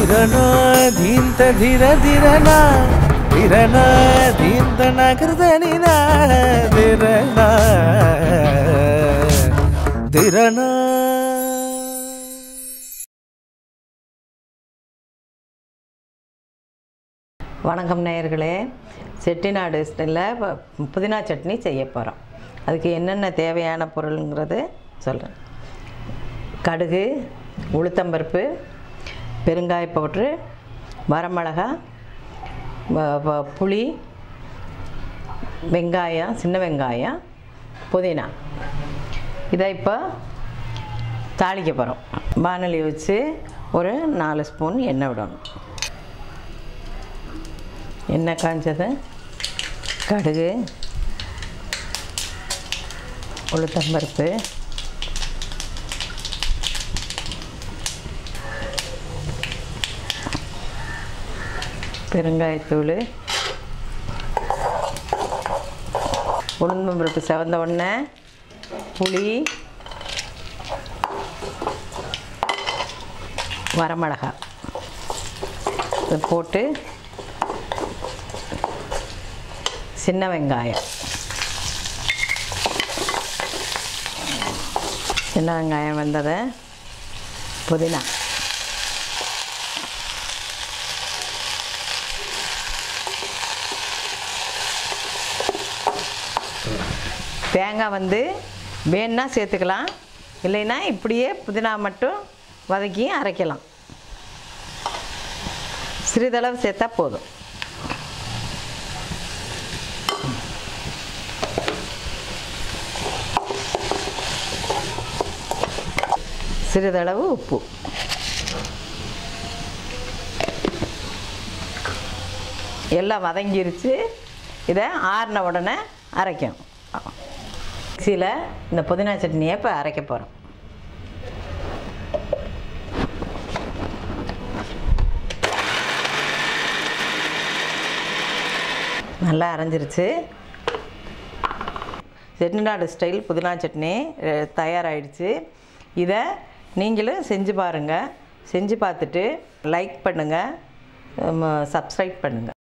திரனா தீந்த திர திரனா திரனா தீந்த நகர்தனினா திரனா திரனா வணக்கம் நேயர்களே செட்டிநாடு ஸ்டைலில் புதினா சட்னி செய்ய போகிறோம் அதுக்கு என்னென்ன தேவையான பொருளுங்கிறது சொல்கிறேன் கடுகு உளுத்தம்பருப்பு பெருங்காய பவுட்ரு வரமிளகா வ- வ- புளி வெங்காயம் சின்ன வெங்காயம் புதினா இதை இப்போ தாளிக்க போகிறோம் வானொலி வச்சு ஒரு நாலு ஸ்பூன் எண்ணெய் விடணும் எண்ணெய் காஞ்சது கடுகு உளுத்தம்பருப்பு பெருங்காயத்தூள் உளுந்தம்பருப்பு செவந்த உடனே புளி வரமிளகா இதை போட்டு சின்ன வெங்காயம் சின்ன வெங்காயம் வந்ததை புதினா தேங்காய் வந்து வேணுன்னா சேர்த்துக்கலாம் இல்லைன்னா இப்படியே புதினா மட்டும் வதக்கி அரைக்கலாம் சிறிதளவு சேர்த்தா போதும் சிறிதளவு உப்பு எல்லாம் வதங்கிருச்சு இதை ஆறின உடனே அரைக்கணும் மிக்சியில் இந்த புதினா சட்னியை இப்போ அரைக்க போகிறோம் நல்லா அரைஞ்சிருச்சு செட்டிநாடு ஸ்டைல் புதினா சட்னி அஹ், தயாராகிடுச்சு இதை நீங்களும் செஞ்சு பாருங்கள் செஞ்சு பார்த்துட்டு லைக் பண்ணுங்கள் சப்ஸ்கிரைப் பண்ணுங்கள்